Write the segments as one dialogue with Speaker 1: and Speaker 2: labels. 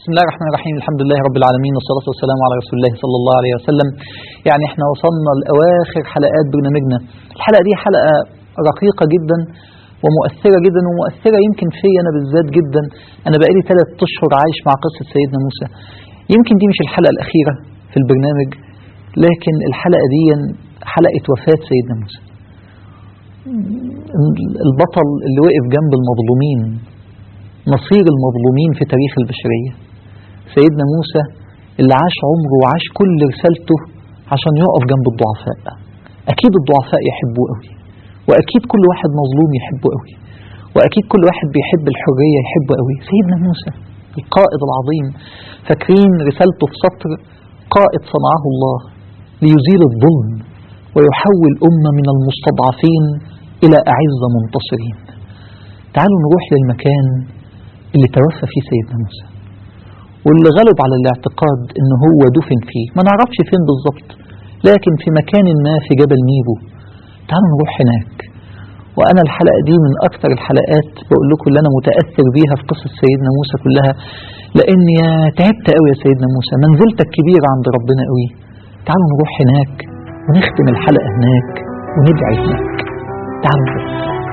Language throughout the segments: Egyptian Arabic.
Speaker 1: بسم الله الرحمن الرحيم الحمد لله رب العالمين والصلاة والسلام على رسول الله صلى الله عليه وسلم يعني احنا وصلنا لأواخر حلقات برنامجنا الحلقة دي حلقة رقيقة جدا ومؤثرة جدا ومؤثرة يمكن في أنا بالذات جدا أنا بقالي ثلاث أشهر عايش مع قصة سيدنا موسى يمكن دي مش الحلقة الأخيرة في البرنامج لكن الحلقة دي حلقة وفاة سيدنا موسى البطل اللي وقف جنب المظلومين نصير المظلومين في تاريخ البشرية سيدنا موسى اللي عاش عمره وعاش كل رسالته عشان يقف جنب الضعفاء أكيد الضعفاء يحبوه قوي وأكيد كل واحد مظلوم يحبه قوي وأكيد كل واحد بيحب الحرية يحبه قوي سيدنا موسى القائد العظيم فاكرين رسالته في سطر قائد صنعه الله ليزيل الظلم ويحول أمة من المستضعفين إلى أعز منتصرين تعالوا نروح للمكان اللي توفى فيه سيدنا موسى واللي غلب على الاعتقاد ان هو دفن فيه ما نعرفش فين بالظبط لكن في مكان ما في جبل نيبو تعالوا نروح هناك وانا الحلقة دي من اكتر الحلقات بقول لكم اللي انا متأثر بيها في قصة سيدنا موسى كلها لان يا تعبت قوي يا سيدنا موسى منزلتك كبيرة عند ربنا قوي تعالوا نروح هناك ونختم الحلقة هناك وندعي هناك تعالوا نروح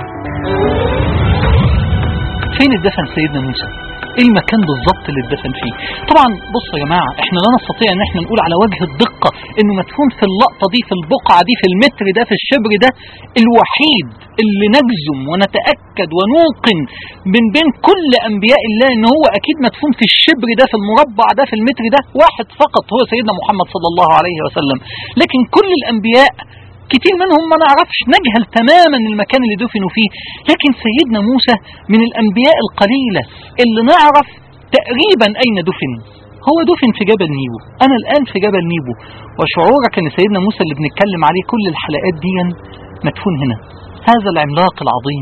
Speaker 2: فين اتدفن سيدنا موسى ايه المكان بالظبط اللي اتدفن فيه طبعا بصوا يا جماعه احنا لا نستطيع ان احنا نقول على وجه الدقه انه مدفون في اللقطه دي في البقعه دي في المتر ده في الشبر ده الوحيد اللي نجزم ونتاكد ونوقن من بين كل انبياء الله ان هو اكيد مدفون في الشبر ده في المربع ده في المتر ده واحد فقط هو سيدنا محمد صلى الله عليه وسلم لكن كل الانبياء كتير منهم ما نعرفش نجهل تماما المكان اللي دفنوا فيه لكن سيدنا موسى من الأنبياء القليلة اللي نعرف تقريبا أين دفن هو دفن في جبل نيبو أنا الآن في جبل نيبو وشعورك أن سيدنا موسى اللي بنتكلم عليه كل الحلقات دي مدفون هنا هذا العملاق العظيم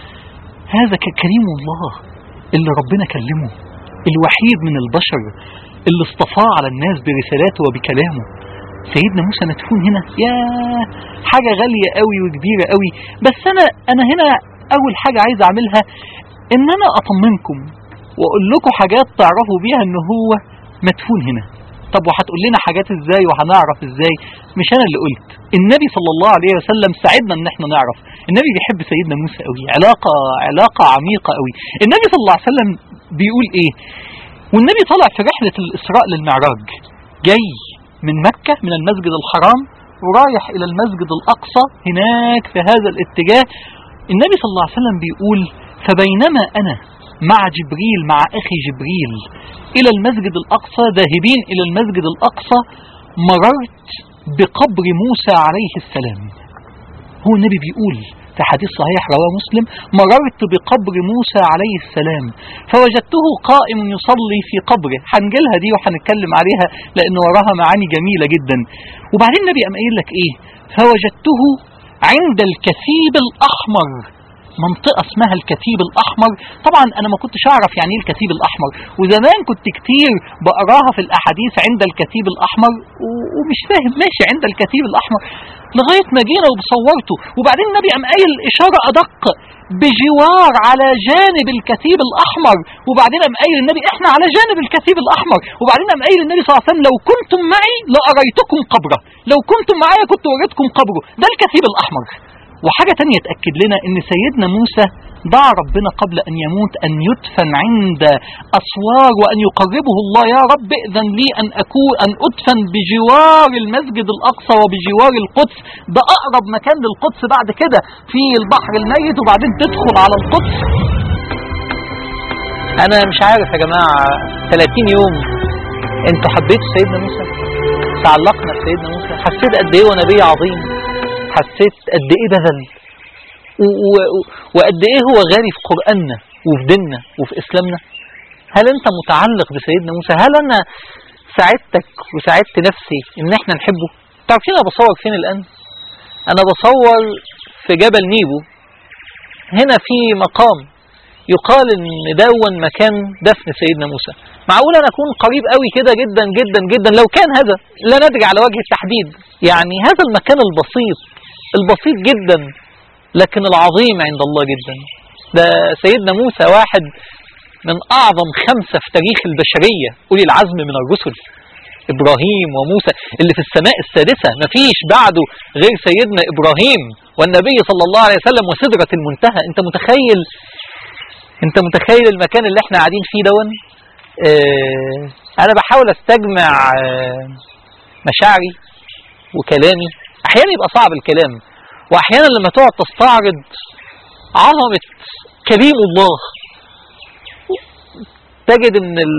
Speaker 2: هذا كريم الله اللي ربنا كلمه الوحيد من البشر اللي اصطفاه على الناس برسالاته وبكلامه سيدنا موسى مدفون هنا يا حاجة غالية قوي وكبيرة قوي بس أنا أنا هنا أول حاجة عايز أعملها إن أنا أطمنكم وأقول لكم حاجات تعرفوا بيها إن هو مدفون هنا طب وهتقول لنا حاجات ازاي وهنعرف ازاي مش انا اللي قلت النبي صلى الله عليه وسلم ساعدنا ان احنا نعرف النبي بيحب سيدنا موسى قوي علاقة علاقة عميقة قوي النبي صلى الله عليه وسلم بيقول ايه والنبي طلع في رحلة الاسراء للمعراج جاي من مكة من المسجد الحرام ورايح إلى المسجد الأقصى هناك في هذا الاتجاه النبي صلى الله عليه وسلم بيقول فبينما أنا مع جبريل مع أخي جبريل إلى المسجد الأقصى ذاهبين إلى المسجد الأقصى مررت بقبر موسى عليه السلام هو النبي بيقول في حديث صحيح رواه مسلم مررت بقبر موسى عليه السلام فوجدته قائم يصلي في قبره هنجيلها دي وهنتكلم عليها لأن وراها معاني جميلة جدا وبعدين النبي قام قايل لك ايه فوجدته عند الكثيب الأحمر منطقة اسمها الكتيب الأحمر طبعا أنا ما كنتش أعرف يعني إيه الكتيب الأحمر وزمان كنت كتير بقراها في الأحاديث عند الكتيب الأحمر ومش فاهم ماشي عند الكتيب الأحمر لغاية ما جينا وبصورته وبعدين النبي قام قايل إشارة أدق بجوار على جانب الكتيب الأحمر وبعدين قام قايل النبي إحنا على جانب الكتيب الأحمر وبعدين قام قايل النبي صلى الله عليه وسلم لو كنتم معي لأريتكم قبره لو كنتم معايا كنت وريتكم قبره ده الكتيب الأحمر وحاجة تانية تأكد لنا ان سيدنا موسى دعا ربنا قبل ان يموت ان يدفن عند اسوار وان يقربه الله يا رب ائذن لي ان اكون ان ادفن بجوار المسجد الاقصى وبجوار القدس ده اقرب مكان للقدس بعد كده في البحر الميت وبعدين تدخل على القدس
Speaker 1: انا مش عارف يا جماعة 30 يوم انتوا حبيتوا سيدنا موسى تعلقنا بسيدنا موسى حسيت قد ايه هو نبي عظيم حسيت قد ايه بذل وقد ايه هو غالي في قرآننا وفي ديننا وفي اسلامنا هل انت متعلق بسيدنا موسى هل انا ساعدتك وساعدت نفسي ان احنا نحبه تعرفين انا بصور فين الان انا بصور في جبل نيبو هنا في مقام يقال ان دون مكان دفن سيدنا موسى معقول انا اكون قريب قوي كده جدا جدا جدا لو كان هذا لا ندري على وجه التحديد يعني هذا المكان البسيط البسيط جدا لكن العظيم عند الله جدا ده سيدنا موسى واحد
Speaker 2: من أعظم خمسة في تاريخ البشرية أولي العزم من الرسل إبراهيم وموسى اللي في السماء السادسة مفيش بعده غير سيدنا إبراهيم والنبي صلى الله عليه وسلم وسدرة المنتهى أنت متخيل أنت متخيل المكان اللي احنا قاعدين فيه دون اه أنا بحاول أستجمع اه مشاعري وكلامي أحيانا يبقى صعب الكلام وأحيانا لما تقعد تستعرض عظمة كريم الله تجد ان ال...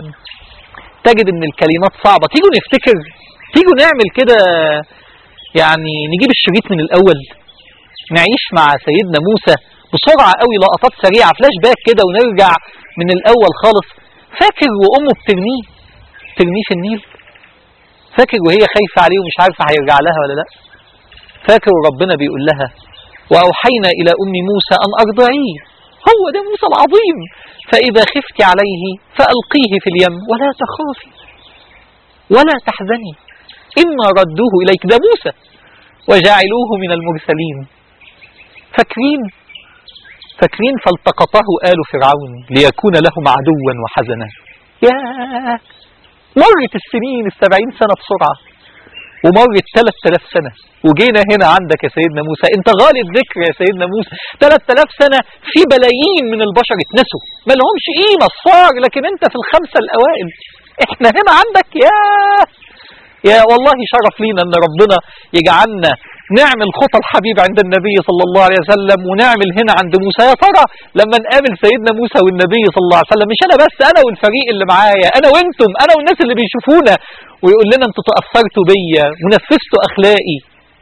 Speaker 2: تجد ان الكلمات صعبة تيجوا نفتكر تيجوا نعمل كده يعني نجيب الشريط من الاول نعيش مع سيدنا موسى بسرعة قوي لقطات سريعة فلاش باك كده ونرجع من الاول خالص فاكر وامه بترميه ترميه في النيل فاكر وهي خايفة عليه ومش عارفة هيرجع لها ولا لا فاكر وربنا بيقول لها وأوحينا إلى أم موسى أن أرضعيه هو ده موسى العظيم فإذا خفت عليه فألقيه في اليم ولا تخافي ولا تحزني إنا ردوه إليك ده موسى وجعلوه من المرسلين فاكرين فاكرين فالتقطه آل فرعون ليكون لهم عدوا وحزنا يا مرت السنين السبعين سنة بسرعة ومرت 3000 سنة وجينا هنا عندك يا سيدنا موسى انت غالي الذكر يا سيدنا موسى 3000 سنة في بلايين من البشر اتنسوا ما لهمش قيمة صار لكن انت في الخمسة الاوائل احنا هنا عندك يا يا والله شرف لينا ان ربنا يجعلنا نعمل خطى الحبيب عند النبي صلى الله عليه وسلم ونعمل هنا عند موسى يا ترى لما نقابل سيدنا موسى والنبي صلى الله عليه وسلم مش انا بس انا والفريق اللي معايا انا وانتم انا والناس اللي بيشوفونا ويقول لنا انتوا تأثرتوا بيا ونفذتوا اخلاقي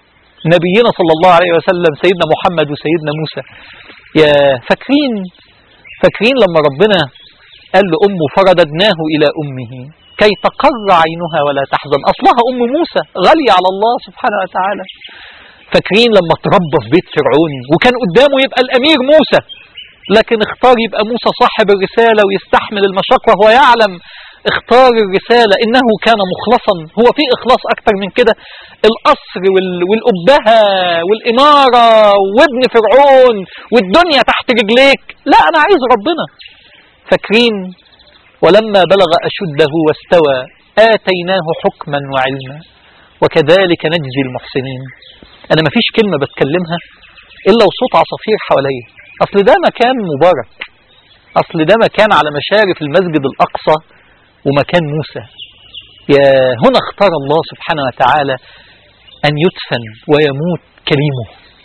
Speaker 2: نبينا صلى الله عليه وسلم سيدنا محمد وسيدنا موسى يا فاكرين فاكرين لما ربنا قال لأمه فرددناه إلى أمه كي تقر عينها ولا تحزن أصلها أم موسى غالية على الله سبحانه وتعالى فاكرين لما تربى في بيت فرعون وكان قدامه يبقى الأمير موسى لكن اختار يبقى موسى صاحب الرسالة ويستحمل المشقة وهو يعلم اختار الرسالة إنه كان مخلصا هو في إخلاص أكتر من كده القصر وال- والأبهة والإمارة وابن فرعون والدنيا تحت رجليك لا أنا عايز ربنا فاكرين ولما بلغ أشده واستوى آتيناه حكما وعلما وكذلك نجزي المحسنين أنا مفيش كلمة بتكلمها إلا وصوت عصافير حواليا أصل ده مكان مبارك أصل ده مكان على مشارف المسجد الأقصى ومكان موسى يا هنا اختار الله سبحانه وتعالى أن يدفن ويموت كليمه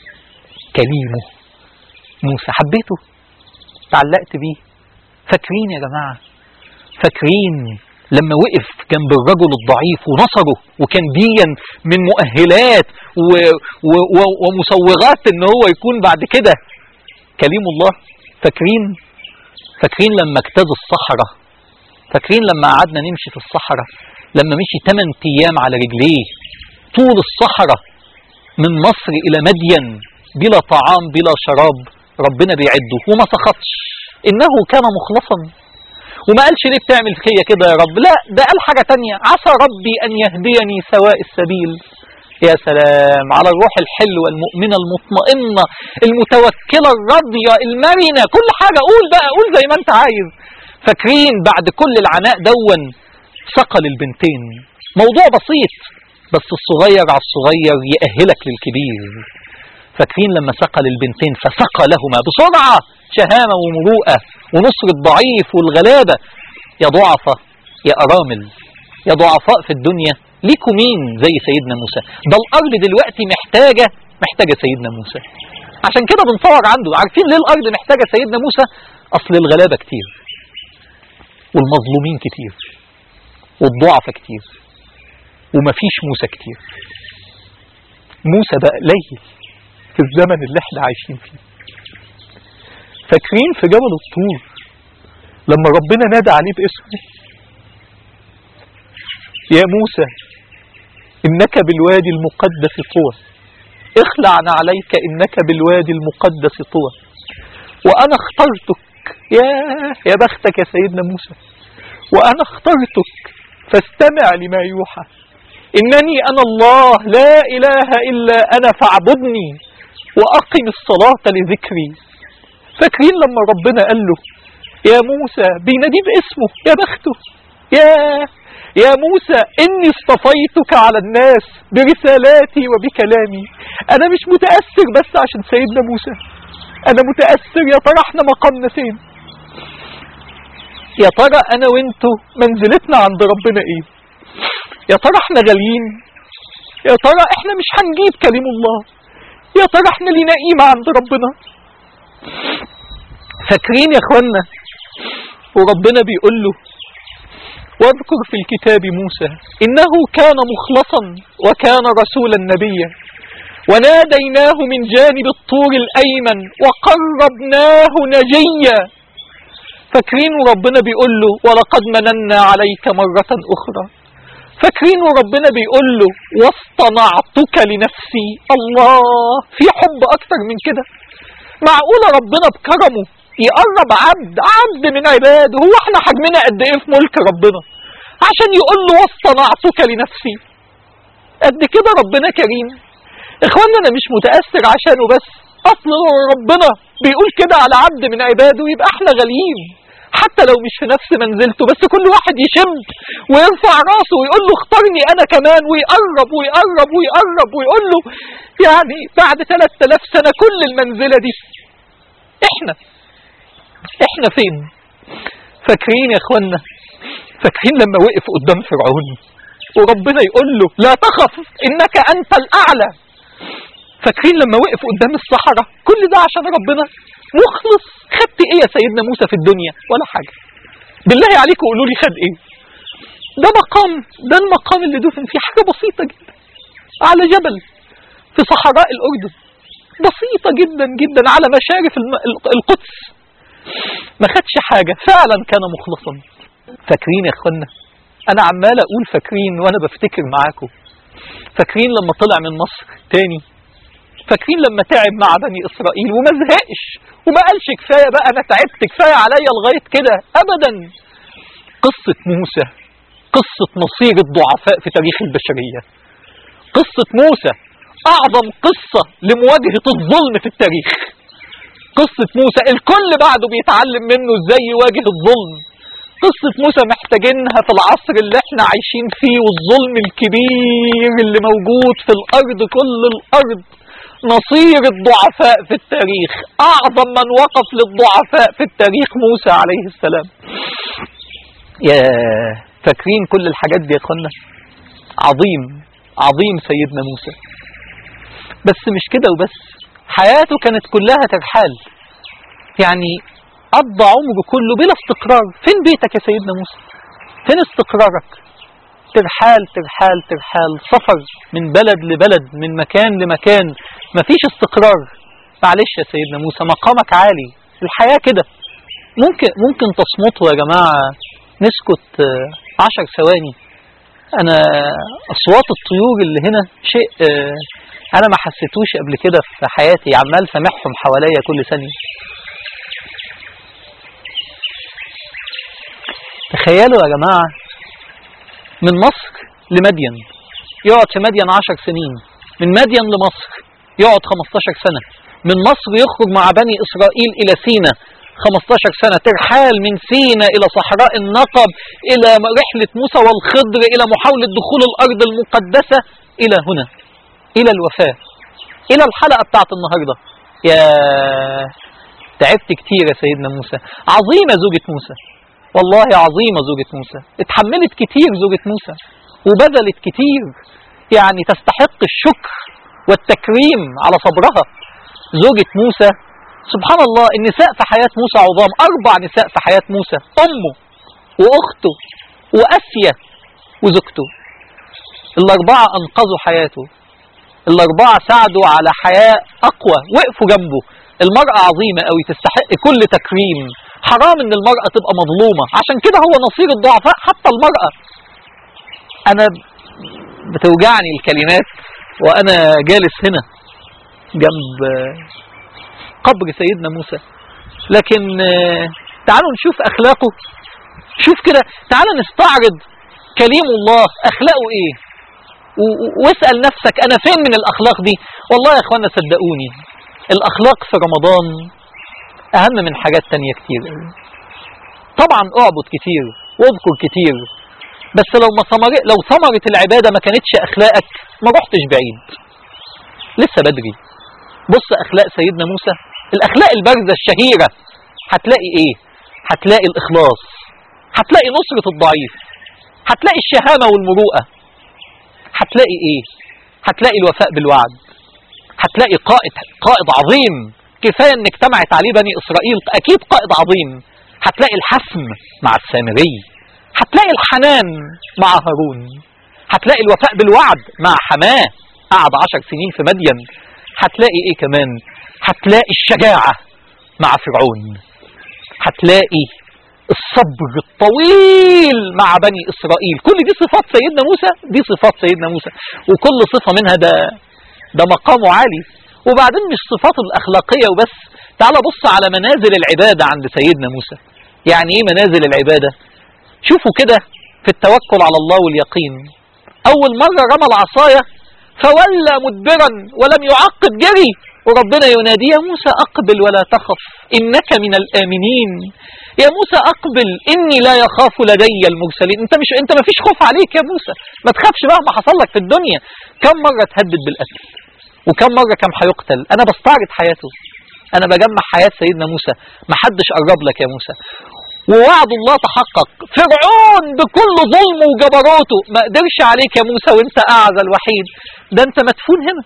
Speaker 2: كليمه موسى حبيته تعلقت بيه فاكرين يا جماعة فاكرين لما وقف جنب الرجل الضعيف ونصره وكان ديا من مؤهلات و و و ومصورات ان هو يكون بعد كده كليم الله فاكرين فاكرين لما اجتاز الصحراء فاكرين لما قعدنا نمشي في الصحراء لما مشي 8 ايام على رجليه طول الصحراء من مصر الى مدين بلا طعام بلا شراب ربنا بيعده وما سخطش انه كان مخلصا وما قالش ليه بتعمل فيا كده يا رب لا ده قال حاجة تانية عسى ربي أن يهديني سواء السبيل يا سلام على الروح الحلوة المؤمنة المطمئنة المتوكلة الراضية المرنة كل حاجة قول بقى قول زي ما انت عايز فاكرين بعد كل العناء دون ثقل البنتين موضوع بسيط بس الصغير على الصغير يأهلك للكبير فاكرين لما ثقل البنتين فسقى لهما بسرعة شهامة ومروءة ونصر الضعيف والغلابة يا ضعفة يا أرامل يا ضعفاء في الدنيا ليكوا مين زي سيدنا موسى ده الأرض دلوقتي محتاجة محتاجة سيدنا موسى عشان كده بنصور عنده عارفين ليه الأرض محتاجة سيدنا موسى أصل الغلابة كتير والمظلومين كتير والضعفة كتير ومفيش موسى كتير موسى بقى قليل في الزمن اللي احنا عايشين فيه فاكرين في جبل الطور لما ربنا نادى عليه باسمه يا موسى إنك بالوادي المقدس طوى اخلع عليك إنك بالوادي المقدس طوى وأنا اخترتك يا يا بختك يا سيدنا موسى وأنا اخترتك فاستمع لما يوحى إنني أنا الله لا إله إلا أنا فاعبدني وأقم الصلاة لذكري فاكرين لما ربنا قال له
Speaker 3: يا موسى بيناديه باسمه يا بخته يا يا موسى إني اصطفيتك على الناس برسالاتي وبكلامي أنا مش متأثر بس عشان سيدنا موسى أنا متأثر يا ترى احنا مقامنا فين يا ترى أنا وانتو منزلتنا عند ربنا إيه يا ترى احنا غاليين يا ترى احنا مش هنجيب كلام الله يا ترى احنا لينا قيمة عند ربنا فاكرين يا اخوانا وربنا بيقول له واذكر في الكتاب موسى إنه كان مخلصا وكان رسولا نبيا وناديناه من جانب الطور الأيمن وقربناه نجيا فاكرين ربنا بيقول له ولقد مننا عليك مرة أخرى فاكرين ربنا بيقول له واصطنعتك لنفسي الله في حب أكتر من كده معقولة ربنا بكرمه يقرب عبد عبد من عباده هو احنا حجمنا قد ايه في ملك ربنا عشان يقول له واصطنعتك لنفسي قد كده ربنا كريم اخوانا انا مش متأثر عشانه بس اصل ربنا بيقول كده على عبد من عباده يبقى احنا غاليين حتى لو مش في نفس منزلته بس كل واحد يشم ويرفع راسه ويقول له اختارني انا كمان ويقرب ويقرب ويقرب ويقول له يعني بعد 3000 سنة كل المنزلة دي احنا احنا فين فاكرين يا اخوانا فاكرين لما وقف قدام فرعون وربنا يقول له لا تخف انك انت الاعلى فاكرين لما وقف قدام الصحراء كل ده عشان ربنا مخلص خدت ايه يا سيدنا موسى في الدنيا ولا حاجة بالله عليكم قولوا لي خد ايه ده مقام ده المقام اللي دفن فيه حاجة بسيطة جدا على جبل في صحراء الأردن بسيطة جدا جدا على مشارف الم- القدس ما خدش حاجة فعلا كان مخلصا فاكرين يا اخوانا انا عمال اقول فاكرين وانا بفتكر معاكم فاكرين لما طلع من مصر تاني فاكرين لما تعب مع بني اسرائيل وما زهقش وما قالش كفايه بقى انا تعبت كفايه عليا لغايه كده ابدا قصه موسى قصه مصير الضعفاء في تاريخ البشريه قصه موسى اعظم قصه لمواجهه الظلم في التاريخ قصه موسى الكل بعده بيتعلم منه ازاي يواجه الظلم قصة موسى محتاجينها في العصر اللي احنا عايشين فيه والظلم الكبير اللي موجود في الأرض كل الأرض نصير الضعفاء في التاريخ أعظم من وقف للضعفاء في التاريخ موسى عليه السلام يا فاكرين كل الحاجات دي يا اخوانا عظيم عظيم سيدنا موسى بس مش كده وبس حياته كانت كلها ترحال يعني قضى عمره كله بلا استقرار فين بيتك يا سيدنا موسى فين استقرارك ترحال ترحال ترحال سفر من بلد لبلد من مكان لمكان مفيش استقرار معلش يا سيدنا موسى مقامك عالي الحياة كده ممكن ممكن تصمتوا يا جماعة نسكت آه، عشر ثواني أنا أصوات الطيور اللي هنا شيء آه، أنا ما حسيتوش قبل كده في حياتي عمال سامعهم حواليا كل ثانية تخيلوا يا جماعة من مصر لمدين يقعد في مدين عشر سنين من مدين لمصر يقعد 15 سنة من مصر يخرج مع بني إسرائيل إلى سينا 15 سنة ترحال من سينا إلى صحراء النقب إلى رحلة موسى والخضر إلى محاولة دخول الأرض المقدسة إلى هنا إلى الوفاة إلى الحلقة بتاعت النهاردة يا تعبت كتير يا سيدنا موسى عظيمة زوجة موسى والله عظيمة زوجة موسى اتحملت كتير زوجة موسى وبذلت كتير يعني تستحق الشكر والتكريم على صبرها زوجة موسى سبحان الله النساء في حياة موسى عظام أربع نساء في حياة موسى أمه وأخته وأسيا وزوجته الأربعة أنقذوا حياته الأربعة ساعدوا على حياة أقوى وقفوا جنبه المرأة عظيمة قوي تستحق كل تكريم حرام ان المرأة تبقى مظلومة عشان كده هو نصير الضعفاء حتى المرأة انا بتوجعني الكلمات وانا جالس هنا جنب قبر سيدنا موسى لكن تعالوا نشوف اخلاقه شوف كده تعالوا نستعرض كليم الله اخلاقه ايه واسأل نفسك انا فين من الاخلاق دي والله يا اخوانا صدقوني الاخلاق في رمضان اهم من حاجات تانية كتير طبعا اعبد كتير واذكر كتير بس لو ما ثمر لو ثمرة العبادة ما كانتش أخلاقك ما رحتش بعيد لسه بدري بص أخلاق سيدنا موسى الأخلاق البارزة الشهيرة هتلاقي إيه هتلاقي الإخلاص هتلاقي نصرة الضعيف هتلاقي الشهامة والمروءة هتلاقي إيه هتلاقي الوفاء بالوعد هتلاقي قائد قائد عظيم كفاية ان اجتمعت عليه بني إسرائيل أكيد قائد عظيم هتلاقي الحسم مع السامري هتلاقي الحنان مع هارون هتلاقي الوفاء بالوعد مع حماه قعد عشر سنين في مدين هتلاقي ايه كمان هتلاقي الشجاعة مع فرعون هتلاقي الصبر الطويل مع بني إسرائيل كل دي صفات سيدنا موسى دي صفات سيدنا موسى وكل صفة منها ده ده مقامه عالي وبعدين مش صفاته الأخلاقية وبس تعال بص على منازل العبادة عند سيدنا موسى يعني ايه منازل العبادة شوفوا كده في التوكل على الله واليقين أول مرة رمى العصاية فولى مدبرا ولم يعقب جري وربنا ينادي يا موسى أقبل ولا تخف إنك من الآمنين يا موسى أقبل إني لا يخاف لدي المرسلين أنت مش أنت ما فيش خوف عليك يا موسى ما تخافش مهما حصل لك في الدنيا كم مرة تهدد بالقتل وكم مرة كم هيقتل أنا بستعرض حياته أنا بجمع حياة سيدنا موسى ما حدش قرب لك يا موسى ووعد الله تحقق فرعون بكل ظلمه وجبروته ما قدرش عليك يا موسى وانت أعزى الوحيد ده انت مدفون هنا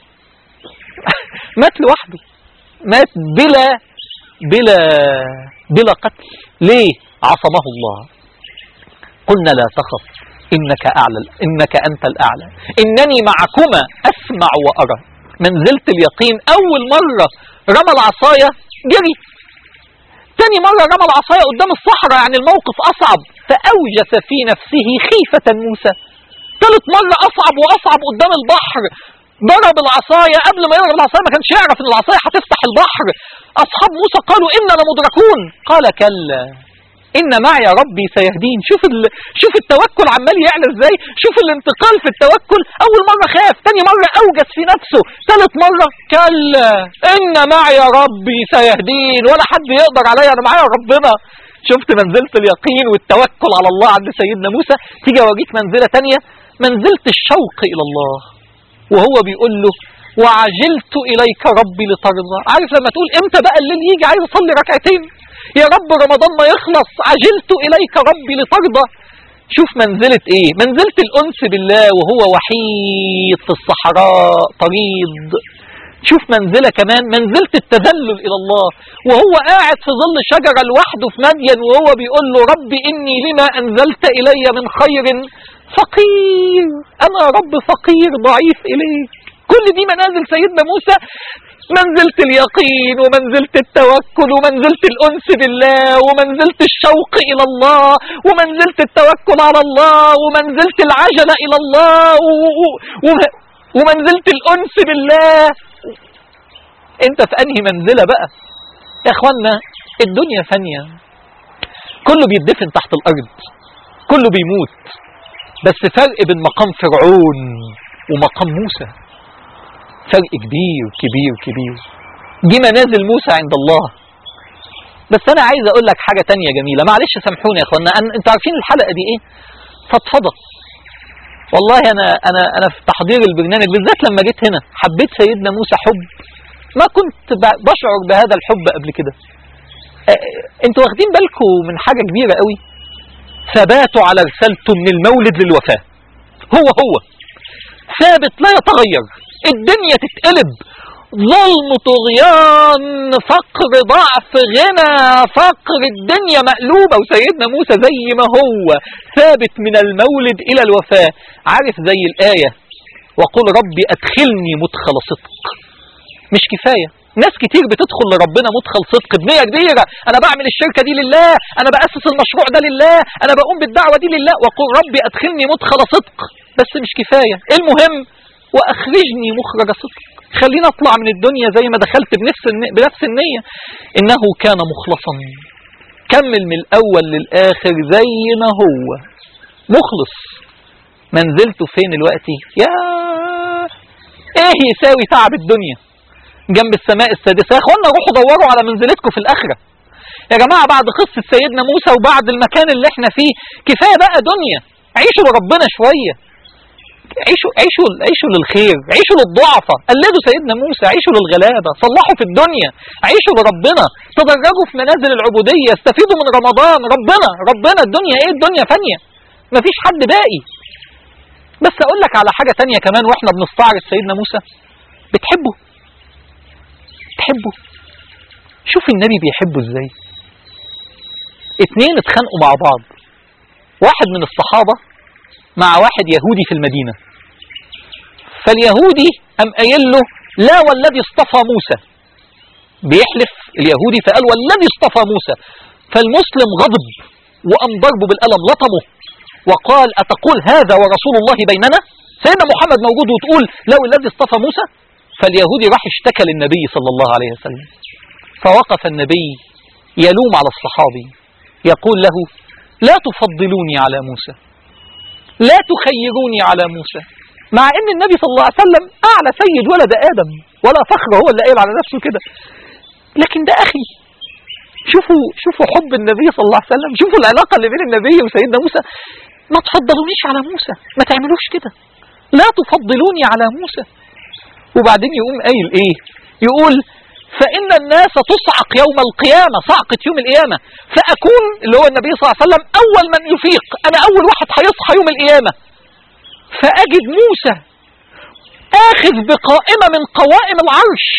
Speaker 3: مات لوحده مات بلا بلا بلا قتل ليه عصمه الله قلنا لا تخف إنك أعلى إنك أنت الأعلى إنني معكما أسمع وأرى منزلة اليقين أول مرة رمى العصاية جري تاني مرة رمى العصاية قدام الصحراء يعني الموقف أصعب فأوجس في نفسه خيفة موسى ثالث مرة أصعب وأصعب قدام البحر ضرب العصاية قبل ما يضرب العصاية ما كانش يعرف ان العصاية هتفتح البحر أصحاب موسى قالوا إننا لمدركون قال كلا إن معي ربي سيهدين شوف ال... شوف التوكل عمال يعلى ازاي شوف الانتقال في التوكل أول مرة خاف تاني مرة أوجس في نفسه ثالث مرة كلا إن معي ربي سيهدين ولا حد يقدر عليا أنا معايا ربنا شفت منزلة اليقين والتوكل على الله عند سيدنا موسى تيجي أوريك منزلة تانية منزلة الشوق إلى الله وهو بيقول له وعجلت إليك ربي لترضى عارف لما تقول امتى بقى الليل يجي عايز أصلي ركعتين يا رب رمضان ما يخلص عجلت إليك ربي لترضى شوف منزلة ايه منزلة الأنس بالله وهو وحيد في الصحراء طريد شوف منزلة كمان منزلة التذلل إلى الله وهو قاعد في ظل شجرة لوحده في مدين وهو بيقول له رب إني لما أنزلت إلي من خير فقير أنا رب فقير ضعيف إليك كل دي منازل سيدنا موسى منزلة اليقين ومنزلة التوكل ومنزلة الأنس بالله ومنزلة الشوق إلى الله ومنزلة التوكل على الله ومنزلة العجلة إلى الله و... و... ومنزلة الأنس بالله انت في أنهي منزلة بقى يا اخوانا الدنيا فانية كله بيدفن تحت الأرض كله بيموت بس فرق بين مقام فرعون ومقام موسى فرق كبير كبير كبير دي منازل موسى عند الله بس انا عايز اقول لك حاجة تانية جميلة معلش سامحوني يا اخوانا أن... انتوا عارفين الحلقة دي ايه فضفضة والله انا انا انا في تحضير البرنامج بالذات لما جيت هنا حبيت سيدنا موسى حب ما كنت ب- بشعر بهذا الحب قبل كده آه، انتوا واخدين بالكم من حاجة كبيرة قوي ثباته على رسالته من المولد للوفاة هو هو ثابت لا يتغير الدنيا تتقلب ظلم طغيان فقر ضعف غنى فقر الدنيا مقلوبة وسيدنا موسى زي ما هو ثابت من المولد إلى الوفاة عارف زي الآية وقل ربي أدخلني مدخل صدق مش كفاية ناس كتير بتدخل لربنا مدخل صدق بنية كبيرة أنا بعمل الشركة دي لله أنا بأسس المشروع ده لله أنا بقوم بالدعوة دي لله وقل ربي أدخلني مدخل صدق بس مش كفاية المهم وأخرجني مخرج صدق خلينا أطلع من الدنيا زي ما دخلت بنفس الن- بنفس النية إنه كان مخلصا كمل من الأول للآخر زي ما هو مخلص منزلته فين الوقت يا ايه يساوي تعب الدنيا جنب السماء السادسة يا اخوانا روحوا دوروا على منزلتكم في الآخرة يا جماعة بعد قصة سيدنا موسى وبعد المكان اللي احنا فيه كفاية بقى دنيا عيشوا لربنا شوية عيشوا عيشوا عيشوا للخير عيشوا للضعفاء قلدوا سيدنا موسى عيشوا للغلابة صلحوا في الدنيا عيشوا لربنا تدرجوا في منازل العبودية استفيدوا من رمضان ربنا ربنا الدنيا ايه الدنيا فانية مفيش حد باقي بس اقول لك على حاجة تانية كمان واحنا بنستعرض سيدنا موسى بتحبه تحبه شوف النبي بيحبه ازاي اتنين اتخانقوا مع بعض واحد من الصحابة مع واحد يهودي في المدينة فاليهودي قام قايل له لا والذي اصطفى موسى بيحلف اليهودي فقال والذي اصطفى موسى فالمسلم غضب وقام ضربه بالقلم لطمه وقال أتقول هذا ورسول الله بيننا سيدنا محمد موجود وتقول لو الذي اصطفى موسى فاليهودي راح اشتكى للنبي صلى الله عليه وسلم فوقف النبي يلوم على الصحابي يقول له لا تفضلوني على موسى لا تخيروني على موسى مع ان النبي صلى الله عليه وسلم اعلى سيد ولد ادم ولا فخر هو اللي قايل على نفسه كده لكن ده اخي شوفوا شوفوا حب النبي صلى الله عليه وسلم شوفوا العلاقه اللي بين النبي وسيدنا موسى ما تفضلونيش على موسى ما تعملوش كده لا تفضلوني على موسى وبعدين يقوم قايل ايه يقول فإن الناس تصعق يوم القيامة صعقة يوم القيامة فأكون اللي هو النبي صلى الله عليه وسلم أول من يفيق أنا أول واحد هيصحى يوم القيامة فأجد موسى آخذ بقائمة من قوائم العرش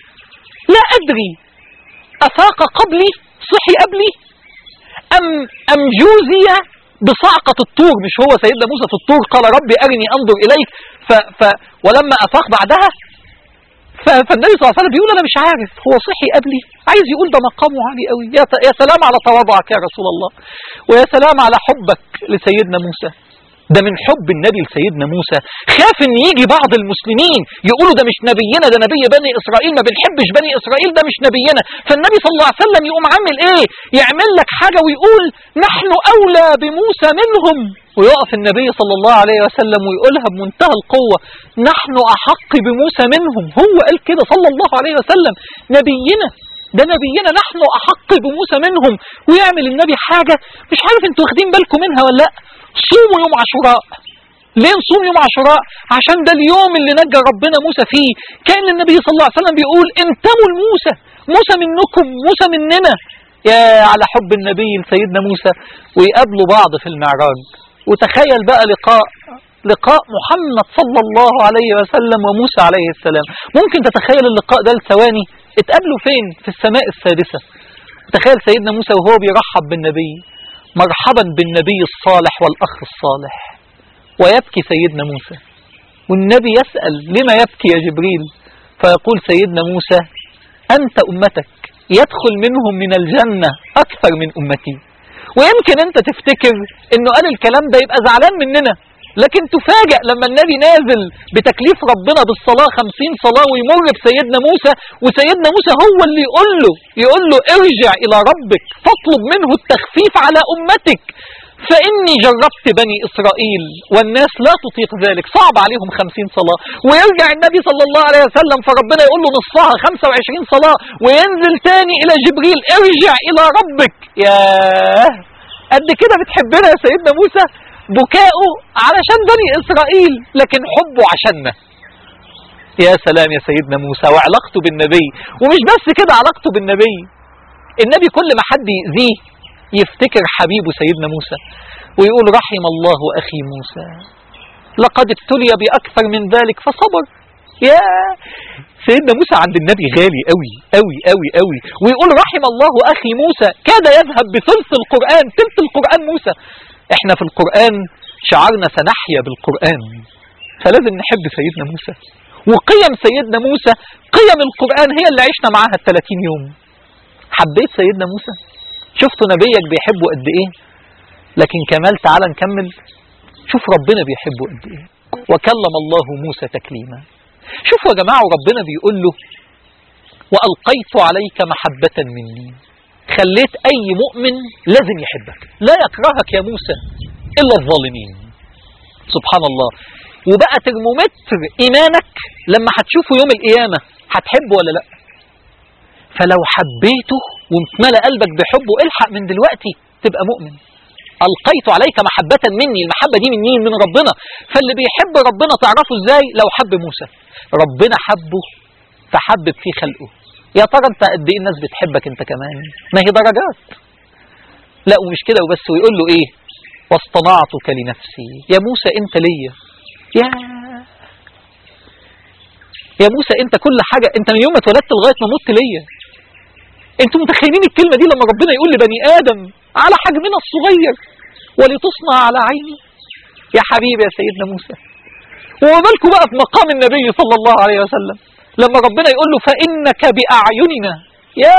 Speaker 3: لا أدري أفاق قبلي صحي قبلي أم, أم جوزي بصعقة الطور مش هو سيدنا موسى في الطور قال ربي أرني أنظر إليك ف ف ولما أفاق بعدها ف- فالنبي صلى الله عليه وسلم بيقول أنا مش عارف هو صحي قبلي عايز يقول ده مقامه عالي قوي يا, ت- يا سلام على تواضعك يا رسول الله ويا سلام على حبك لسيدنا موسى ده من حب النبي لسيدنا موسى خاف ان يجي بعض المسلمين يقولوا ده مش نبينا ده نبي بني اسرائيل ما بنحبش بني اسرائيل ده مش نبينا فالنبي صلى الله عليه وسلم يقوم عامل ايه يعمل لك حاجة ويقول نحن اولى بموسى منهم ويقف النبي صلى الله عليه وسلم ويقولها بمنتهى القوة نحن احق بموسى منهم هو قال كده صلى الله عليه وسلم نبينا ده نبينا نحن احق بموسى منهم ويعمل النبي حاجة مش عارف انتوا واخدين بالكم منها ولا لا صوموا يوم عاشوراء ليه نصوم يوم عاشوراء عشان ده اليوم اللي نجى ربنا موسى فيه كان النبي صلى الله عليه وسلم بيقول انتموا لموسى موسى منكم موسى مننا يا على حب النبي لسيدنا موسى ويقابلوا بعض في المعراج وتخيل بقى لقاء لقاء محمد صلى الله عليه وسلم وموسى عليه السلام ممكن تتخيل اللقاء ده لثواني اتقابلوا فين في السماء السادسة تخيل سيدنا موسى وهو بيرحب بالنبي مرحبا بالنبي الصالح والأخ الصالح ويبكي سيدنا موسى والنبي يسأل لما يبكي يا جبريل فيقول سيدنا موسى أنت أمتك يدخل منهم من الجنة أكثر من أمتي ويمكن أنت تفتكر أنه قال الكلام ده يبقى زعلان مننا لكن تفاجأ لما النبي نازل بتكليف ربنا بالصلاة خمسين صلاة ويمر بسيدنا موسى وسيدنا موسى هو اللي يقول له يقول له ارجع إلى ربك فاطلب منه التخفيف على أمتك فإني جربت بني إسرائيل والناس لا تطيق ذلك صعب عليهم خمسين صلاة ويرجع النبي صلى الله عليه وسلم فربنا يقول له نصها خمسة وعشرين صلاة وينزل تاني إلى جبريل ارجع إلى ربك ياه قد كده بتحبنا يا سيدنا موسى بكاؤه علشان بني إسرائيل لكن حبه عشاننا يا سلام يا سيدنا موسى وعلاقته بالنبي ومش بس كده علاقته بالنبي النبي كل ما حد يأذيه يفتكر حبيبه سيدنا موسى ويقول رحم الله أخي موسى لقد ابتلي بأكثر من ذلك فصبر يا سيدنا موسى عند النبي غالي قوي قوي قوي قوي ويقول رحم الله أخي موسى كاد يذهب بثلث القرآن ثلث القرآن موسى احنا في القرآن شعرنا سنحيا بالقرآن فلازم نحب سيدنا موسى وقيم سيدنا موسى قيم القرآن هي اللي عشنا معاها ال 30 يوم حبيت سيدنا موسى شفتوا نبيك بيحبه قد ايه لكن كمال تعالى نكمل شوف ربنا بيحبه قد ايه وكلم الله موسى تكليما شوفوا يا جماعة ربنا بيقول له وألقيت عليك محبة مني خليت أي مؤمن لازم يحبك لا يكرهك يا موسى إلا الظالمين سبحان الله وبقى ترمومتر إيمانك لما هتشوفه يوم القيامة هتحبه ولا لا فلو حبيته ومتملى قلبك بحبه الحق من دلوقتي تبقى مؤمن ألقيت عليك محبة مني المحبة دي من مين من ربنا فاللي بيحب ربنا تعرفه ازاي لو حب موسى ربنا حبه فحبب فيه خلقه يا ترى انت قد ايه الناس بتحبك انت كمان ما هي درجات لا ومش كده وبس ويقول له ايه واصطنعتك لنفسي يا موسى انت ليا يا يا موسى انت كل حاجة انت من يوم ما اتولدت لغاية ما مت ليا انتوا متخيلين الكلمة دي لما ربنا يقول لبني آدم على حجمنا الصغير ولتصنع على عيني يا حبيبي يا سيدنا موسى ومالكم بقى في مقام النبي صلى الله عليه وسلم لما ربنا يقول له فإنك بأعيننا يا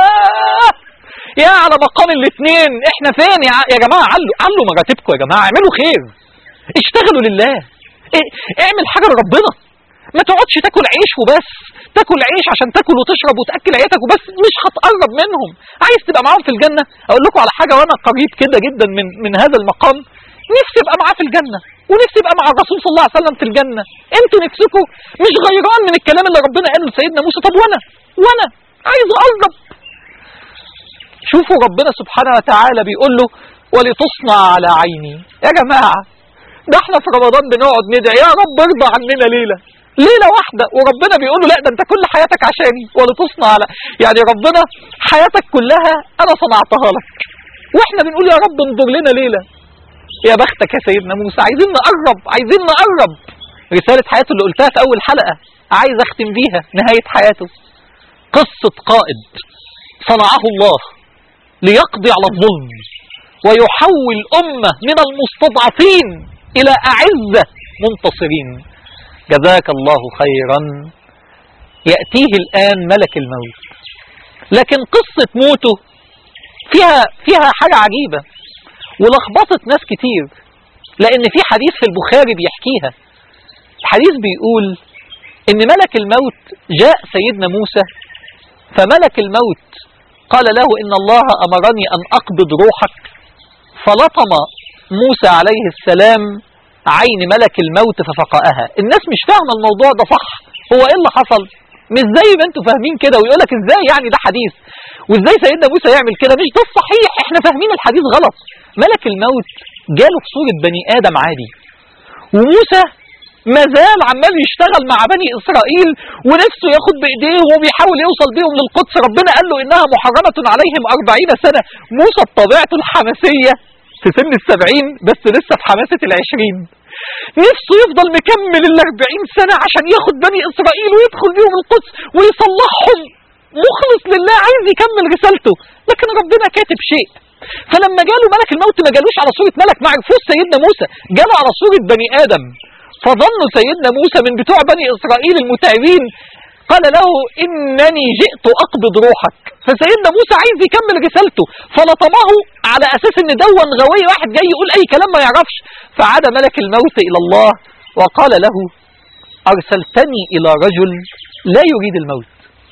Speaker 3: يا على مقام الاثنين احنا فين يا, يا جماعة علوا علوا مراتبكم يا جماعة اعملوا خير اشتغلوا لله ايه اعمل حاجة لربنا ما تقعدش تاكل عيش وبس تاكل عيش عشان تاكل وتشرب وتاكل عيالك وبس مش هتقرب منهم عايز تبقى معاهم في الجنه اقول لكم على حاجه وانا قريب كده جدا من من هذا المقام نفسي ابقى معاه في الجنه ونفسي ابقى مع الرسول صلى الله عليه وسلم في الجنه انتوا نفسكم مش غيران من الكلام اللي ربنا قاله لسيدنا موسى طب وانا وانا عايز اقرب شوفوا ربنا سبحانه وتعالى بيقول له ولتصنع على عيني يا جماعه ده احنا في رمضان بنقعد ندعي يا رب ارضى عننا ليله ليله واحده وربنا بيقول له لا ده انت كل حياتك عشاني ولتصنع على يعني ربنا حياتك كلها انا صنعتها لك واحنا بنقول يا رب انظر لنا ليله يا بختك يا سيدنا موسى عايزين نقرب عايزين نقرب رسالة حياته اللي قلتها في أول حلقة عايز أختم بيها نهاية حياته قصة قائد صنعه الله ليقضي على الظلم ويحول أمة من المستضعفين إلى أعزة منتصرين جزاك الله خيرا يأتيه الآن ملك الموت لكن قصة موته فيها فيها حاجة عجيبة ولخبطت ناس كتير لأن في حديث في البخاري بيحكيها الحديث بيقول إن ملك الموت جاء سيدنا موسى فملك الموت قال له إن الله أمرني أن أقبض روحك فلطم موسى عليه السلام عين ملك الموت ففقأها الناس مش فاهمة الموضوع ده صح هو ايه اللي حصل مش زي ما انتوا فاهمين كده ويقول لك ازاي يعني ده حديث وازاي سيدنا موسى يعمل كده مش ده الصحيح احنا فاهمين الحديث غلط ملك الموت جاله في صورة بني آدم عادي وموسى ما زال عمال يشتغل مع بني إسرائيل ونفسه ياخد بإيديه وبيحاول يوصل بيهم للقدس ربنا قال له إنها محرمة عليهم أربعين سنة موسى بطبيعته الحماسية في سن السبعين بس لسه في حماسة العشرين نفسه يفضل مكمل الأربعين سنة عشان ياخد بني إسرائيل ويدخل بيهم القدس ويصلحهم مخلص لله عايز يكمل رسالته لكن ربنا كاتب شيء فلما جاله ملك الموت ما جالوش على صورة ملك ما عرفوش سيدنا موسى جاله على صورة بني آدم فظنوا سيدنا موسى من بتوع بني إسرائيل المتعبين قال له إنني جئت أقبض روحك فسيدنا موسى عايز يكمل رسالته فلطمه على أساس إن دون غوي واحد جاي يقول أي كلام ما يعرفش فعاد ملك الموت إلى الله وقال له أرسلتني إلى رجل لا يريد الموت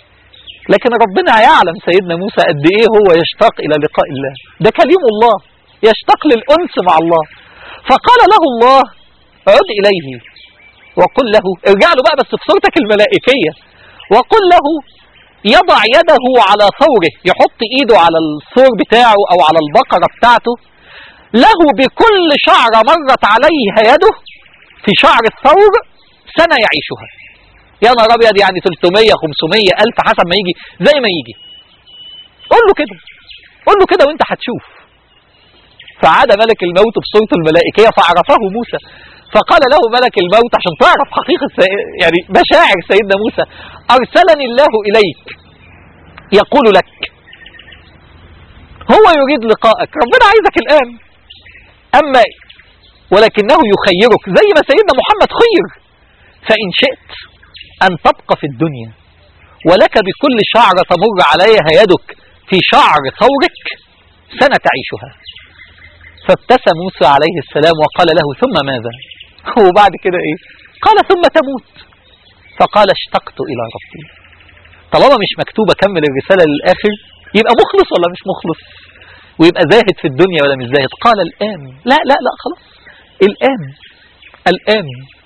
Speaker 3: لكن ربنا يعلم سيدنا موسى قد إيه هو يشتاق إلى لقاء الله ده كليم الله يشتاق للأنس مع الله فقال له الله عد إليه وقل له ارجع له بقى بس في صورتك الملائكية وقل له يضع يده على ثوره يحط ايده على الثور بتاعه او على البقرة بتاعته له بكل شعرة مرت عليها يده في شعر الثور سنة يعيشها يا نهار ابيض يعني 300 500 الف حسب ما يجي زي ما يجي قول له كده قول له كده وانت هتشوف فعاد ملك الموت بصورته الملائكية فعرفه موسى فقال له ملك الموت عشان تعرف حقيقة سي... يعني مشاعر سيدنا موسى أرسلني الله إليك يقول لك هو يريد لقائك ربنا عايزك الآن أما ولكنه يخيرك زي ما سيدنا محمد خير فإن شئت أن تبقى في الدنيا ولك بكل شعرة تمر عليها يدك في شعر ثورك سنة تعيشها فابتسم موسى عليه السلام وقال له ثم ماذا وبعد كده ايه قال ثم تموت فقال اشتقت الى ربي طالما مش مكتوبة كمل الرسالة للآخر يبقى مخلص ولا مش مخلص ويبقى زاهد في الدنيا ولا مش زاهد قال الآن لا لا لا خلاص الآن الآن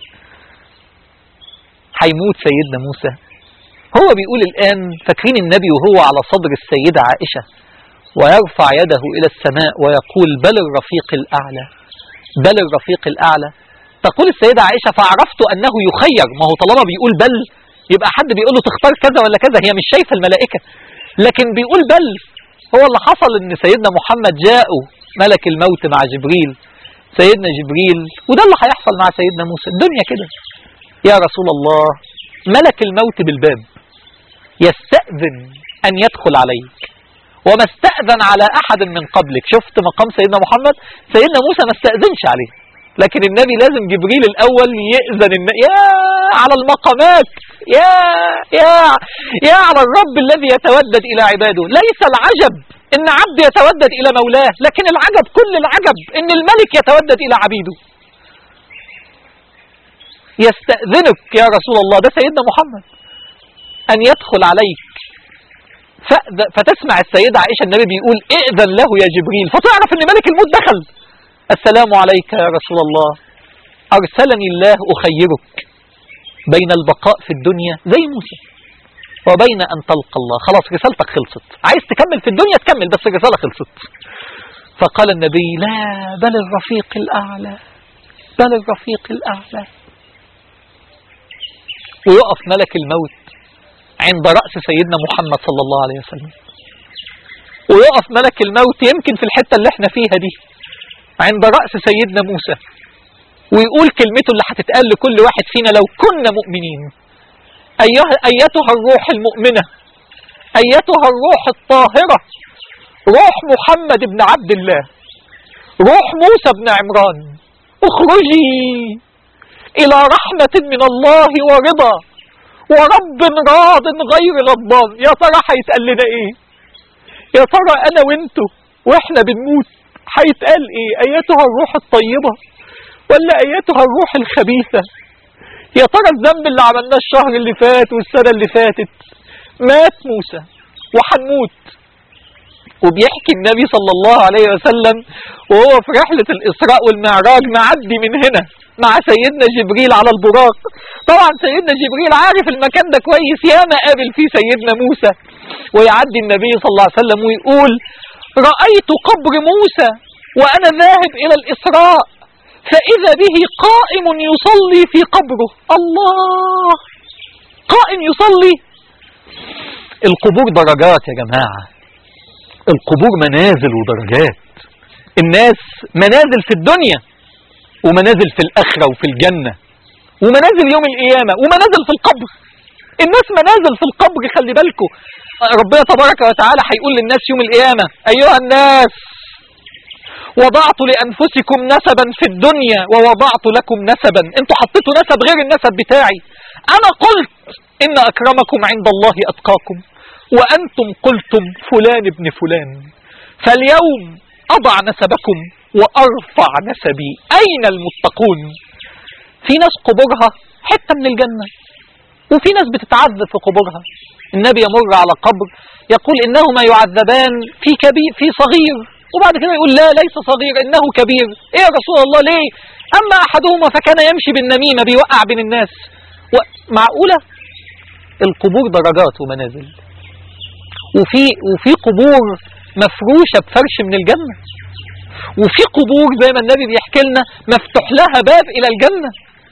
Speaker 3: هيموت سيدنا موسى هو بيقول الآن فاكرين النبي وهو على صدر السيدة عائشة ويرفع يده إلى السماء ويقول بل الرفيق الأعلى بل الرفيق الأعلى تقول السيدة عائشة فعرفت أنه يخير ما هو طالما بيقول بل يبقى حد بيقول له تختار كذا ولا كذا هي مش شايفة الملائكة لكن بيقول بل هو اللي حصل ان سيدنا محمد جاءوا ملك الموت مع جبريل سيدنا جبريل وده اللي هيحصل مع سيدنا موسى الدنيا كده يا رسول الله ملك الموت بالباب يستأذن أن يدخل عليك وما استأذن على أحد من قبلك شفت مقام سيدنا محمد سيدنا موسى ما استأذنش عليه لكن النبي لازم جبريل الأول يأذن الن... يا على المقامات يا يا يا على الرب الذي يتودد إلى عباده ليس العجب إن عبد يتودد إلى مولاه لكن العجب كل العجب إن الملك يتودد إلى عبيده يستأذنك يا رسول الله ده سيدنا محمد أن يدخل عليك فأذ- فتسمع السيدة عائشة النبي بيقول ائذن له يا جبريل فتعرف ان ملك الموت دخل السلام عليك يا رسول الله أرسلني الله أخيرك بين البقاء في الدنيا زي موسى وبين أن تلقى الله خلاص رسالتك خلصت عايز تكمل في الدنيا تكمل بس الرسالة خلصت فقال النبي لا بل الرفيق الأعلى بل الرفيق الأعلى ويقف ملك الموت عند رأس سيدنا محمد صلى الله عليه وسلم ويقف ملك الموت يمكن في الحتة اللي احنا فيها دي عند رأس سيدنا موسى ويقول كلمته اللي هتتقال لكل واحد فينا لو كنا مؤمنين أيها أيتها الروح المؤمنة أيتها الروح الطاهرة روح محمد بن عبد الله روح موسى بن عمران اخرجي إلى رحمة من الله ورضا ورب راض غير غضبان يا ترى هيتقال لنا ايه يا ترى انا وانتو واحنا بنموت هيتقال ايه ايتها الروح الطيبة ولا ايتها الروح الخبيثة يا ترى الذنب اللي عملناه الشهر اللي فات والسنة اللي فاتت مات موسى وحنموت وبيحكي النبي صلى الله عليه وسلم وهو في رحلة الإسراء والمعراج معدي من هنا مع سيدنا جبريل على البراق طبعا سيدنا جبريل عارف المكان ده كويس ياما قابل فيه سيدنا موسى ويعدي النبي صلى الله عليه وسلم ويقول رأيت قبر موسى وأنا ذاهب إلى الإسراء فإذا به قائم يصلي في قبره الله قائم يصلي القبور درجات يا جماعة القبور منازل ودرجات الناس منازل في الدنيا ومنازل في الآخرة وفي الجنة ومنازل يوم القيامة ومنازل في القبر الناس منازل في القبر خلي بالكم ربنا تبارك وتعالى هيقول للناس يوم القيامة أيها الناس وضعت لأنفسكم نسبا في الدنيا ووضعت لكم نسبا انتوا حطيتوا نسب غير النسب بتاعي أنا قلت إن أكرمكم عند الله أتقاكم وأنتم قلتم فلان ابن فلان فاليوم أضع نسبكم وأرفع نسبي أين المتقون في ناس قبورها حتة من الجنة وفي ناس بتتعذب في قبورها النبي يمر على قبر يقول إنهما يعذبان في كبير في صغير وبعد كده يقول لا ليس صغير إنه كبير إيه يا رسول الله ليه أما أحدهما فكان يمشي بالنميمة بيوقع بين الناس معقولة القبور درجات ومنازل وفي وفي قبور مفروشة بفرش من الجنة وفي قبور زي ما النبي بيحكي لنا مفتوح لها باب إلى الجنة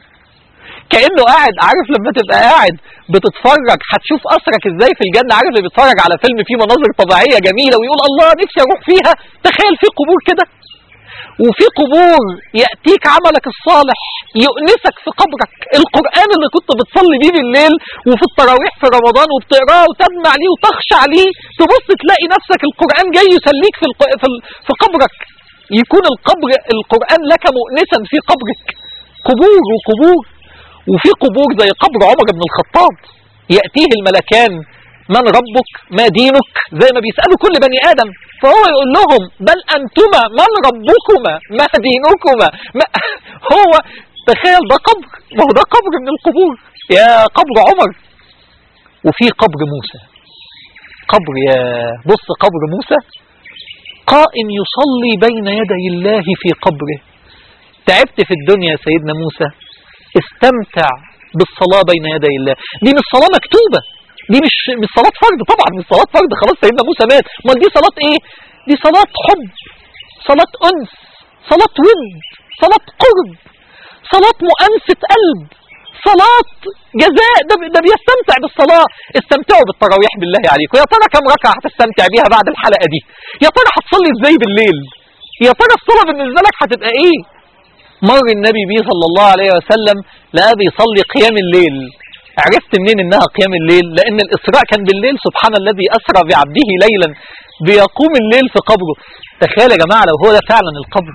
Speaker 3: كأنه قاعد عارف لما تبقى قاعد بتتفرج هتشوف أسرك ازاي في الجنة عارف اللي بيتفرج على فيلم فيه مناظر طبيعية جميلة ويقول الله نفسي أروح فيها تخيل في قبور كده وفي قبور يأتيك عملك الصالح يؤنسك في قبرك القرآن اللي كنت بتصلي بيه بالليل وفي التراويح في رمضان وبتقراه وتدمع ليه وتخشع ليه تبص تلاقي نفسك القرآن جاي يسليك في, الق... في, ال... في قبرك يكون القبر القرآن لك مؤنسا في قبرك قبور وقبور وفي قبور زي قبر عمر بن الخطاب يأتيه الملكان من ربك ما دينك زي ما بيسألوا كل بني آدم فهو يقول لهم بل أنتما من ربكما ما دينكما ما هو تخيل ده قبر ما هو ده قبر من القبور يا قبر عمر وفي قبر موسى قبر يا بص قبر موسى قائم يصلي بين يدي الله في قبره تعبت في الدنيا يا سيدنا موسى استمتع بالصلاة بين يدي الله دي مش صلاة مكتوبة دي مش مش صلاة فرض طبعا مش صلاة فرض خلاص سيدنا موسى مات امال دي صلاة ايه دي صلاة حب صلاة أنس صلاة ود صلاة قرب صلاة مؤنسة قلب صلاة جزاء ده, ده بيستمتع بالصلاة استمتعوا بالتراويح بالله عليكم يا ترى كم ركعة هتستمتع بيها بعد الحلقة دي يا ترى هتصلي ازاي بالليل يا ترى الصلاة بالنسبة لك هتبقى ايه مر النبي بيه صلى الله عليه وسلم لقى بيصلي قيام الليل عرفت منين انها قيام الليل لان الاسراء كان بالليل سبحان الذي اسرى بعبده ليلا بيقوم الليل في قبره تخيل يا جماعة لو هو ده فعلا القبر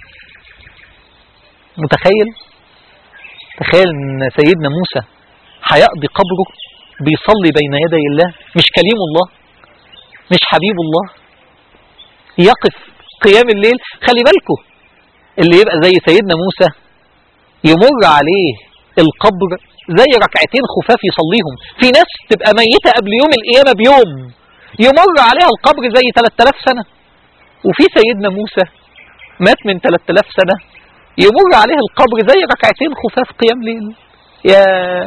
Speaker 3: متخيل تخيل ان سيدنا موسى هيقضي قبره بيصلي بين يدي الله مش كليم الله مش حبيب الله يقف قيام الليل خلي بالكم اللي يبقى زي سيدنا موسى يمر عليه القبر زي ركعتين خفاف يصليهم في ناس تبقى ميتة قبل يوم القيامة بيوم يمر عليها القبر زي 3000 سنة وفي سيدنا موسى مات من 3000 سنة يمر عليه القبر زي ركعتين خفاف قيام ليل يا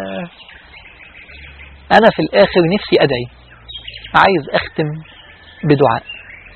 Speaker 3: أنا في الآخر نفسي أدعي عايز أختم بدعاء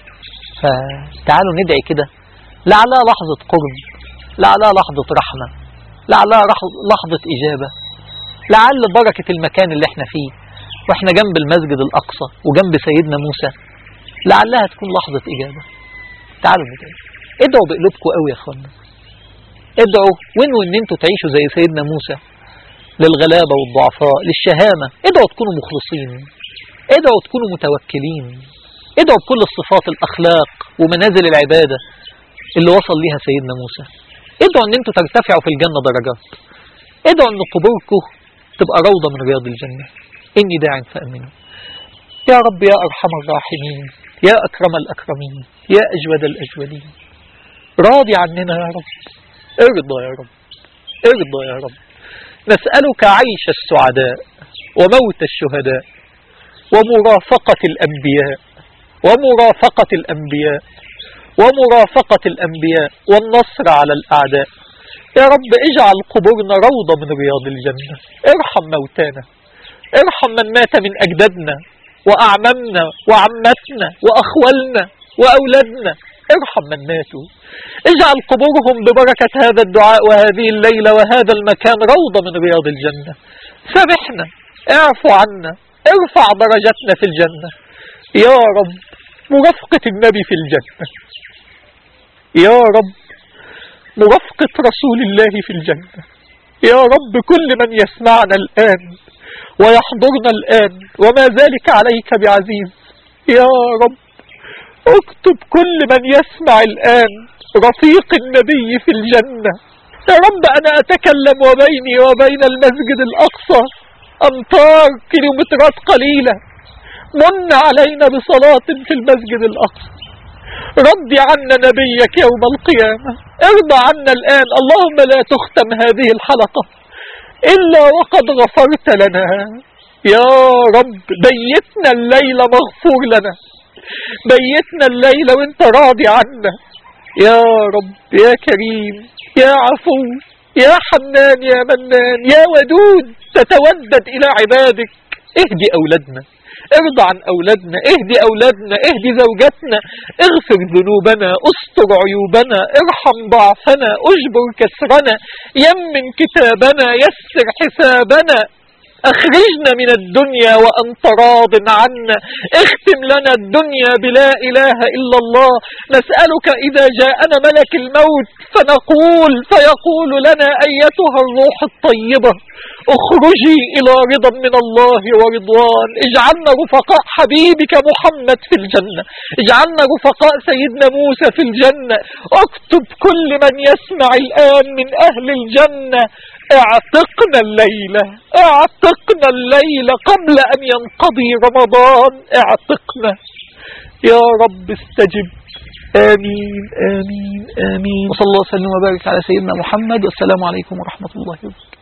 Speaker 3: فتعالوا ندعي كده لعلها لحظة قرب لعلها لحظة رحمة لعلها لحظة إجابة لعل بركة المكان اللي احنا فيه واحنا جنب المسجد الأقصى وجنب سيدنا موسى لعلها تكون لحظة إجابة تعالوا ندعي ادعوا بقلوبكم قوي يا اخوانا ادعوا وانوا ان انتوا تعيشوا زي سيدنا موسى للغلابة والضعفاء للشهامة ادعوا تكونوا مخلصين ادعوا تكونوا متوكلين ادعوا بكل الصفات الأخلاق ومنازل العبادة اللي وصل ليها سيدنا موسى ادعوا ان انتوا ترتفعوا في الجنة درجات ادعوا ان قبوركم تبقى روضة من رياض الجنة اني داع فأمنوا يا رب يا أرحم الراحمين يا أكرم الأكرمين يا أجود الأجودين راضي عننا يا رب ارضى يا رب ارضى يا رب نسألك عيش السعداء وموت الشهداء ومرافقة الأنبياء ومرافقة الأنبياء ومرافقة الأنبياء والنصر على الأعداء يا رب اجعل قبورنا روضة من رياض الجنة ارحم موتانا ارحم من مات من أجدادنا وأعمامنا وعمتنا وأخوالنا وأولادنا ارحم من ماتوا اجعل قبورهم ببركة هذا الدعاء وهذه الليلة وهذا المكان روضة من رياض الجنة سامحنا اعفو عنا ارفع درجتنا في الجنة يا رب مرافقة النبي في الجنة يا رب مرافقة رسول الله في الجنة يا رب كل من يسمعنا الآن ويحضرنا الآن وما ذلك عليك بعزيز يا رب اكتب كل من يسمع الآن رفيق النبي في الجنة يا رب أنا أتكلم وبيني وبين المسجد الأقصى أمتار كيلومترات قليلة من علينا بصلاة في المسجد الأقصى رد عنا نبيك يوم القيامة ارضى عنا الآن اللهم لا تختم هذه الحلقة إلا وقد غفرت لنا يا رب بيتنا الليلة مغفور لنا بيتنا الليلة وانت راضي عنا يا رب يا كريم يا عفو يا حنان يا منان يا ودود تتودد إلى عبادك اهدي أولادنا ارضى عن أولادنا اهدي أولادنا اهدي زوجاتنا اغفر ذنوبنا استر عيوبنا ارحم ضعفنا اجبر كسرنا يمن كتابنا يسر حسابنا أخرجنا من الدنيا وأنت راض عنا اختم لنا الدنيا بلا إله إلا الله نسألك إذا جاءنا ملك الموت فنقول فيقول لنا أيتها الروح الطيبة اخرجي إلى رضا من الله ورضوان اجعلنا رفقاء حبيبك محمد في الجنة اجعلنا رفقاء سيدنا موسى في الجنة اكتب كل من يسمع الآن من أهل الجنة اعتقنا الليلة اعتقنا الليلة قبل أن ينقضي رمضان اعتقنا يا رب استجب آمين آمين آمين
Speaker 1: وصلى الله وسلم وبارك على سيدنا محمد والسلام عليكم ورحمة الله وبركاته